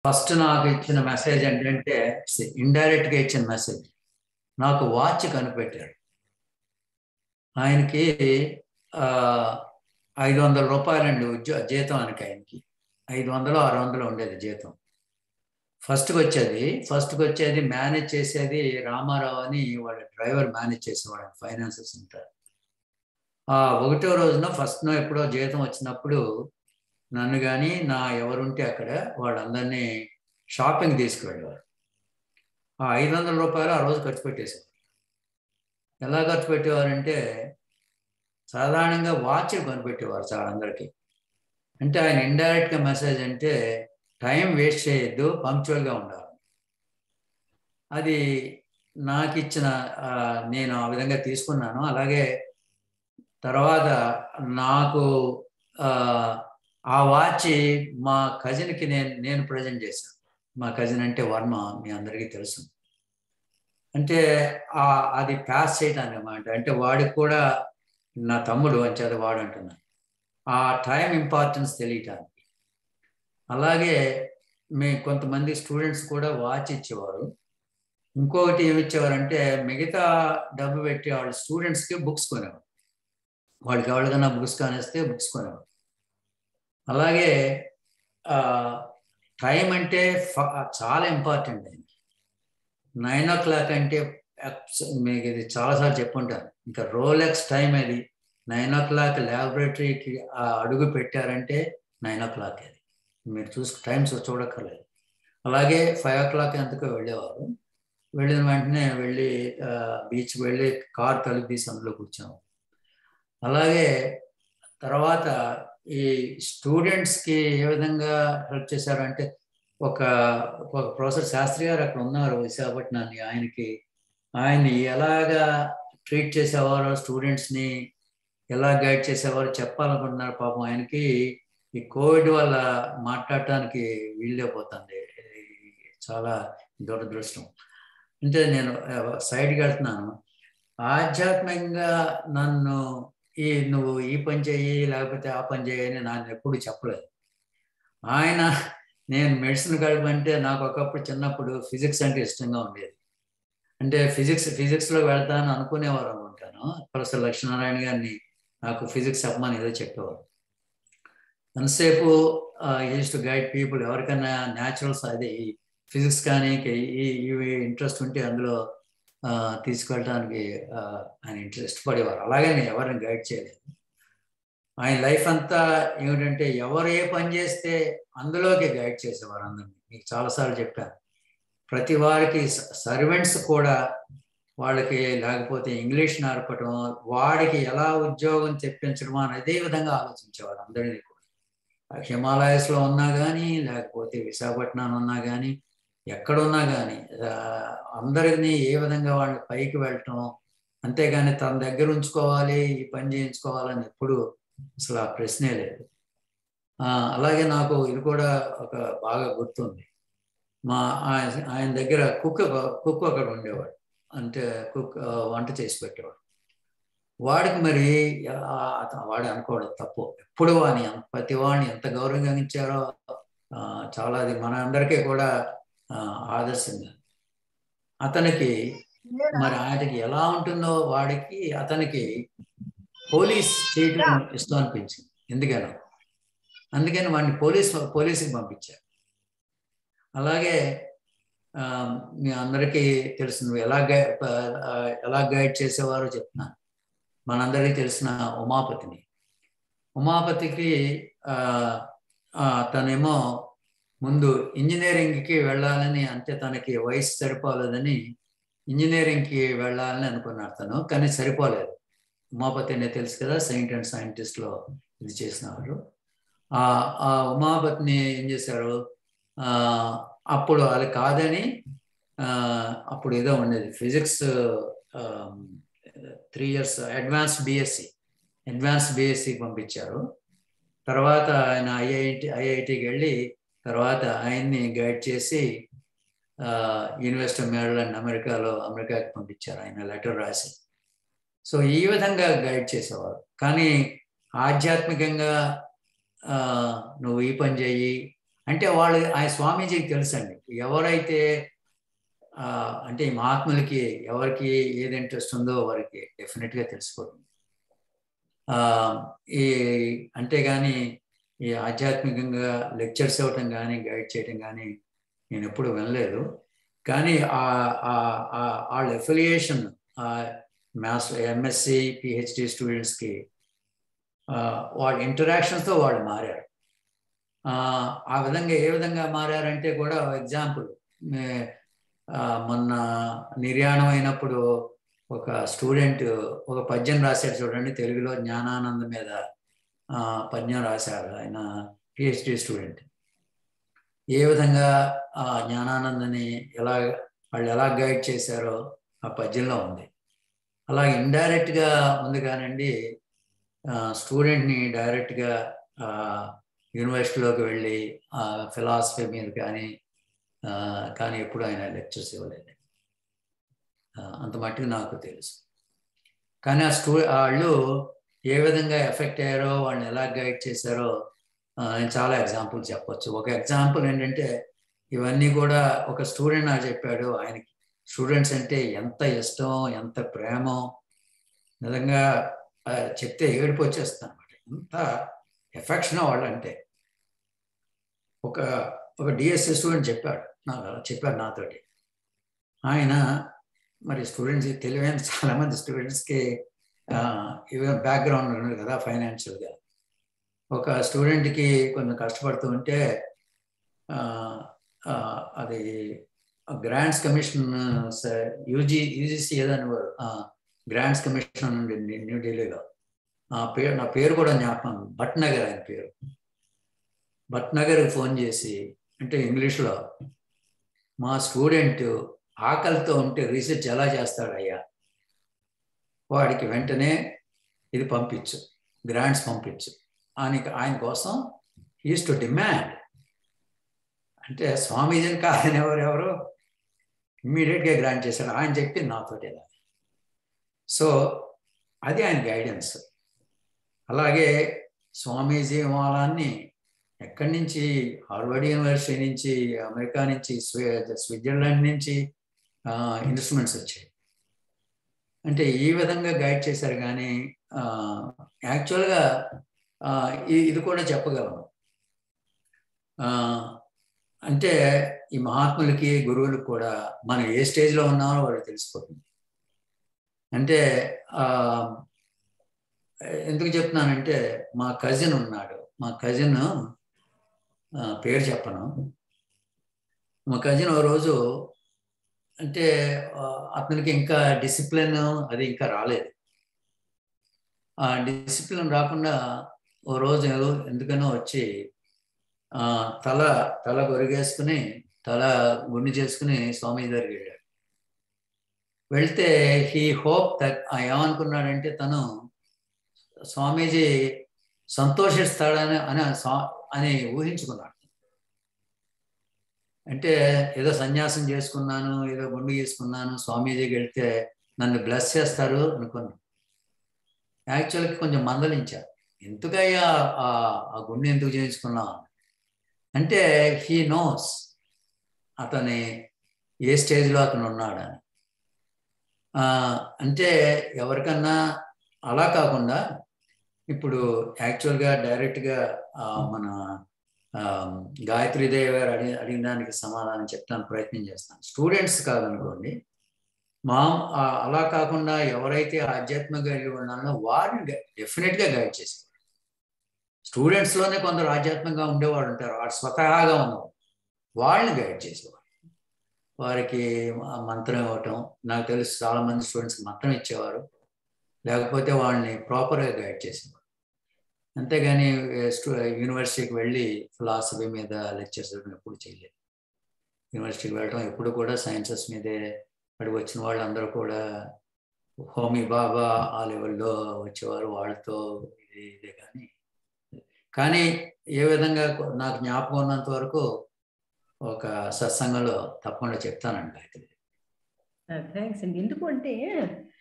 first నాకు ఇచ్చిన message ఏంటంటే ఇండైరెక్ట్ గా ఇచ్చిన మెసేజ్ నాకు వాచ్ కనిపెట్టాడు ఆయనకి ఆ, ఐదు వందల రూపాయలండి ఉద్యో జీతం ఆయనకి ఆయనకి ఐదు వందలు ఆరు వందలు ఉండేది జీతం ఫస్ట్కి వచ్చేది ఫస్ట్కి వచ్చేది మేనేజ్ చేసేది రామారావు అని వాళ్ళ డ్రైవర్ మేనేజ్ చేసేవాడు ఫైనాన్సెస్ ఉంటారు ఆ ఒకటో రోజున ఫస్ట్ ఎప్పుడో జీతం వచ్చినప్పుడు నన్ను కానీ నా ఎవరుంటే అక్కడ వాళ్ళందరినీ షాపింగ్ తీసుకువెళ్ళేవారు ఆ ఐదు వందల రూపాయలు ఆ రోజు ఖర్చు పెట్టేశారు ఎలా ఖర్చు పెట్టేవారంటే సాధారణంగా వాచ్ కొనిపెట్టేవారు చాలా అందరికీ అంటే ఆయన ఇండైరెక్ట్గా మెసేజ్ అంటే టైం వేస్ట్ చేయొద్దు పంక్చువల్గా ఉండాలి అది నాకు ఇచ్చిన ఆ, నేను ఆ విధంగా తీసుకున్నాను అలాగే తర్వాత నాకు ఆ, ఆ వాచ్ మా కజిన్కి నేను నేను ప్రజెంట్ చేశాను మా కజిన్ అంటే వర్మ మీ అందరికీ తెలుసు అంటే ఆ అది పాస్ చేయటానికి అన్నమాట అంటే వాడికి కూడా నా తమ్ముడు అని చేత వాడు అంటున్నాను ఆ టైం ఇంపార్టెన్స్ తెలియటానికి అలాగే మీ కొంతమంది స్టూడెంట్స్ కూడా వాచ్ ఇచ్చేవారు ఇంకొకటి ఏమి ఇచ్చేవారంటే మిగతా డబ్బు పెట్టి వాళ్ళ స్టూడెంట్స్కి బుక్స్ కొనేవారు వాళ్ళకి ఎవరికైనా బుక్స్ కానిస్తే బుక్స్ కొనేవారు అలాగే టైం అంటే ఫ- చాలా ఇంపార్టెంట్ ఆయనకి నైన్ ఓ క్లాక్ అంటే abs- మీకు ఇది చాలాసార్లు చెప్పుంటాను ఇంకా రోలెక్స్ టైం అది నైన్ ఓ క్లాక్ ల్యాబొరేటరీకి అడుగు పెట్టారంటే నైన్ ఓ క్లాక్ అది మీరు చూసు టైమ్స్ చూడక్కర్లేదు అలాగే ఫైవ్ ఓ క్లాక్ ఎంతకో వెళ్ళేవారు వెళ్ళిన వెంటనే వెళ్ళి బీచ్కి వెళ్ళి కార్ తలుపు తీసి అందులో కూర్చాము అలాగే తర్వాత ఈ స్టూడెంట్స్కి ఏ విధంగా హెల్ప్ చేశారు అంటే ఒక ఒక ప్రొఫెసర్ శాస్త్రి గారు అక్కడ ఉన్నారు విశాఖపట్నాన్ని ఆయనకి ఆయన్ని ఎలాగా ట్రీట్ చేసేవారో స్టూడెంట్స్ని ఎలా గైడ్ చేసేవారో చెప్పాలనుకుంటున్నారు పాపం ఆయనకి ఈ కోవిడ్ వల్ల మాట్లాడటానికి వీళ్ళైపోతుంది ఇది చాలా దురదృష్టం అంటే నేను సైడ్కి వెళ్తున్నాను ఆధ్యాత్మికంగా నన్ను ఈ నువ్వు ఈ పని చెయ్యి లేకపోతే ఆ పని చెయ్యి అని నన్ను ఎప్పుడు చెప్పలేదు ఆయన నేను మెడిసిన్ కలిపంటే నాకు ఒకప్పుడు చిన్నప్పుడు ఫిజిక్స్ అంటే ఇష్టంగా ఉండేది అంటే ఫిజిక్స్ ఫిజిక్స్లో వెళ్తాను అనుకునేవారు అనుకుంటాను ప్రొఫెసర్ లక్ష్మీనారాయణ గారిని నాకు ఫిజిక్స్ చెప్పమని ఏదో చెప్పేవారు ఎంతసేపు యూజ్ టు గైడ్ పీపుల్ ఎవరికైనా న్యాచురల్స్ అదే ఈ ఫిజిక్స్ కానీ ఈ ఇవి ఇంట్రెస్ట్ ఉంటే అందులో ఆ, తీసుకెళ్ళడానికి ఆ, ఆయన ఇంట్రెస్ట్ పడేవారు అలాగే నేను ఎవరిని గైడ్ చేయలేదు ఆయన లైఫ్ అంతా ఏమిటంటే ఎవరు ఏ పని చేస్తే అందులోకి గైడ్ చేసేవారు అందరినీ మీకు చాలాసార్లు చెప్పాను ప్రతి వారికి సర్వెంట్స్ కూడా వాళ్ళకి లేకపోతే ఇంగ్లీష్ నేర్పటం వాడికి ఎలా ఉద్యోగం తెప్పించడం అని అదే విధంగా ఆలోచించేవారు అందరినీ కూడా హిమాలయస్లో ఉన్నా కానీ లేకపోతే విశాఖపట్నం ఉన్నా కానీ ఎక్కడున్నా కానీ అందరినీ ఏ విధంగా వాళ్ళని పైకి వెళ్ళటం అంతేగాని తన దగ్గర ఉంచుకోవాలి ఈ పని చేయించుకోవాలని ఎప్పుడు అసలు ఆ ప్రశ్నే లేదు ఆ, అలాగే నాకు ఇది కూడా ఒక బాగా గుర్తుంది మా ఆయన ఆయన దగ్గర కుక్ కుక్ ఒకడు ఉండేవాడు అంటే కుక్ ఆ, వంట చేసి పెట్టేవాడు వాడికి మరి ఆ, అత- వాడు అనుకోవడం తప్పు ఎప్పుడు వాని ప్రతి వాడిని ఎంత గౌరవంగా ఇచ్చారో ఆ, చాలా అది మన అందరికీ కూడా ఆ, ఆదర్శంగా అతనికి మరి ఆయనకి ఎలా ఉంటుందో వాడికి అతనికి పోలీస్ చేయటం ఇష్టం అనిపించింది ఎందుకనో అందుకని వాడిని పోలీస్ పోలీసుకి పంపించారు అలాగే ఆ, మీ అందరికీ తెలుసు నువ్వు ఎలా గై ఆ, ఎలా గైడ్ చేసేవారో చెప్తున్నాను మనందరికీ తెలిసిన ఉమాపతిని ఉమాపతికి ఆ, ఆ, తనేమో ముందు ఇంజనీరింగ్కి వెళ్ళాలని అంటే తనకి వయసు సరిపోలేదని ఇంజనీరింగ్కి వెళ్ళాలని అనుకున్నాడు తను కానీ సరిపోలేదు ఉమాపతి అనేది తెలుసు కదా సైంట్ అండ్ సైంటిస్ట్లో ఇది చేసినవారు ఆ ఆ ఉమాపతిని ఏం చేశారు ఆ, అప్పుడు అది కాదని ఆ, అప్పుడు ఏదో ఉండేది physics three years advance BSc advance బిఎస్సికి పంపించారు తర్వాత ఆయన ఐఐటి ఐఐటికి వెళ్ళి తర్వాత ఆయన్ని గైడ్ చేసి యూనివర్సిటీ ఆఫ్ మేరీలాండ్ అమెరికాలో అమెరికాకి పంపించారు ఆయన లెటర్ రాసి సో ఈ విధంగా గైడ్ చేసేవారు కానీ ఆధ్యాత్మికంగా ఆ, నువ్వు ఈ పని చెయ్యి అంటే వాళ్ళు ఆయన స్వామీజీకి తెలుసండి ఎవరైతే ఆ, అంటే ఈ మహాత్ములకి ఎవరికి ఏది ఇంట్రెస్ట్ ఉందో వారికి డెఫినెట్గా తెలిసిపోతుంది ఆ, ఈ అంతేగాని ఈ ఆధ్యాత్మికంగా లెక్చర్స్ ఇవ్వటం కానీ గైడ్ చేయటం కానీ నేను ఎప్పుడు వినలేదు కానీ ఆ ఆ- ఆ- వాళ్ళ ఎఫిలియేషన్ మ్యాథ్స్ ఎంఎస్సి పిహెచ్డి స్టూడెంట్స్కి వాళ్ళ ఇంటరాక్షన్స్తో వాళ్ళు మారారు ఆ, ఆ విధంగా ఏ విధంగా మారారంటే కూడా ఎగ్జాంపుల్ మొన్న నిర్యాణం అయినప్పుడు ఒక స్టూడెంట్ ఒక పద్యం రాశాడు చూడండి తెలుగులో జ్ఞానానంద మీద ఆ, పద్యం రాశాడు ఆయన పిహెచ్డి స్టూడెంట్ ఏ విధంగా ఆ జ్ఞానానందని ఎలా వాళ్ళు ఎలా గైడ్ చేశారో ఆ పద్యంలో ఉంది అలాగే ఇండైరెక్ట్గా ఉంది కానండి స్టూడెంట్ని డైరెక్ట్గా యూనివర్సిటీలోకి వెళ్ళి ఫిలాసఫీ మీద కానీ ఆ, కానీ ఎప్పుడు ఆయన లెక్చర్స్ ఇవ్వలేదు ఆ, అంత మట్టుకు నాకు తెలుసు కానీ ఆ స్టూ వాళ్ళు ఏ విధంగా ఎఫెక్ట్ అయ్యారో వాళ్ళని ఎలా గైడ్ చేశారో ఆ, నేను చాలా ఎగ్జాంపుల్ చెప్పొచ్చు ఒక ఎగ్జాంపుల్ ఏంటంటే ఇవన్నీ కూడా ఒక స్టూడెంట్ నాకు చెప్పాడు ఆయనకి స్టూడెంట్స్ అంటే ఎంత ఇష్టం ఎంత ప్రేమో నిజంగా ఆ, చెప్తే ఏడుపు వచ్చేస్తాను అనమాట ఎంత ఎఫెక్షన్ వాళ్ళంటే ఒక ఒక డిఎస్సి స్టూడెంట్ చెప్పాడు నాకు అలా చెప్పాడు నాతోటి ఆయన మరి స్టూడెంట్స్ తెలివైన చాలామంది స్టూడెంట్స్కి ఈవెన్ బ్యాక్గ్రౌండ్ ఉన్నది కదా ఫైనాన్షియల్గా ఒక స్టూడెంట్కి కొంచెం కష్టపడుతూ ఉంటే ఆ, ఆ, అది గ్రాంట్స్ కమిషన్ యూజీ యూజీసీ ఏదని గ్రాంట్స్ కమిషన్ ఉండింది న్యూఢిల్లీలో ఆ పేరు నా పేరు కూడా జ్ఞాపకం భట్నగర్ ఆయన పేరు భట్నగర్కి ఫోన్ చేసి అంటే ఇంగ్లీష్లో మా స్టూడెంట్ ఆకలితో ఉంటే రీసెర్చ్ ఎలా చేస్తాడయ్యా వాడికి వెంటనే ఇది పంపించు గ్రాంట్స్ పంపించు ఆయనకి ఆయన కోసం ఈజ్ టు డిమాండ్ అంటే స్వామీజీని కాదని ఎవరెవరు ఇమ్మీడియట్గా గ్రాంట్ చేశాడు ఆయన చెప్పింది నాతోటి ఇలా సో అది ఆయన గైడెన్స్ అలాగే స్వామీజీ వాళ్ళని ఎక్కడి నుంచి హార్వర్డ్ యూనివర్సిటీ నుంచి అమెరికా నుంచి స్వి- స్విట్జర్లాండ్ నుంచి ఇన్స్ట్రుమెంట్స్ వచ్చాయి అంటే ఈ విధంగా గైడ్ చేశారు కానీ యాక్చువల్గా ఇది కూడా చెప్పగలను ఆ, అంటే ఈ మహాత్ములకి గురువులకు కూడా మనం ఏ స్టేజ్లో ఉన్నామో వాళ్ళకి తెలిసిపోతుంది అంటే ఆ, ఎందుకు చెప్తున్నానంటే మా కజిన్ ఉన్నాడు మా కజిన్ పేరు చెప్పను మా కజిన్ ఓ రోజు అంటే ఆ, అతనికి ఇంకా డిసిప్లిన్ అది ఇంకా రాలేదు ఆ డిసిప్లిన్ రాకుండా ఓ రోజు ఎందుకనో వచ్చి ఆ, తల తల గొరిగేసుకుని తల గుండి చేసుకుని స్వామి దగ్గరికి వెళ్ళాడు వెళ్తే హీ హోప్ దట్ ఏమనుకున్నాడంటే తను స్వామీజీ సంతోషిస్తాడని అని స్వా- అని ఊహించుకున్నాడు అంటే ఏదో సన్యాసం చేసుకున్నాను ఏదో గుండు చేసుకున్నాను స్వామీజీకి వెళ్తే నన్ను బ్లెస్ చేస్తారు అనుకున్నాను యాక్చువల్గా కొంచెం మందలించారు ఎందుకయ్యా ఆ ఆ గుండె ఎందుకు చేయించుకున్నావు అంటే హీ నోస్ అతని ఏ స్టేజ్లో అతను ఉన్నాడని ఆ, అంటే ఎవరికన్నా అలా కాకుండా ఇప్పుడు యాక్చువల్గా డైరెక్ట్గా ఆ, మన ఆ, గాయత్రీదేవి గారు అడిగి అడిగిన దానికి సమాధానం చెప్తాను ప్రయత్నం చేస్తాను స్టూడెంట్స్ కాదనుకోండి మా ఆ, అలా కాకుండా ఎవరైతే ఆధ్యాత్మిక కలిగి ఉన్నారో వారిని డెఫినెట్గా గైడ్ చేసేవారు స్టూడెంట్స్లోనే కొందరు ఆధ్యాత్మికంగా ఉండేవాడు ఉంటారు వాడు స్వతహాగా ఉన్నవాడు వాళ్ళని గైడ్ చేసేవారు వారికి మ- మంత్రం ఇవ్వటం నాకు తెలుసు చాలా మంది స్టూడెంట్స్ మంత్రం ఇచ్చేవారు లేకపోతే వాళ్ళని ప్రాపర్గా గైడ్ చేసేవారు అంతేగాని ఏ, స్టూ- యూనివర్సిటీకి వెళ్ళి ఫిలాసఫీ మీద లెక్చర్స్ ఇవ్వడం ఎప్పుడు చేయలేదు యూనివర్సిటీకి వెళ్ళడం ఎప్పుడు కూడా సైన్సెస్ మీదే అడిగి వచ్చిన వాళ్ళందరూ కూడా హోమీ బాబా ఆ లెవెల్లో వచ్చేవారు వాళ్ళతో ఇది ఇదే కానీ కానీ ఏ విధంగా కొ- నాకు జ్ఞాపకం ఉన్నంత వరకు ఒక సత్సంగంలో తప్పకుండా చెప్తానండి అయితే థ్యాంక్స్ అండి ఎందుకు అంటే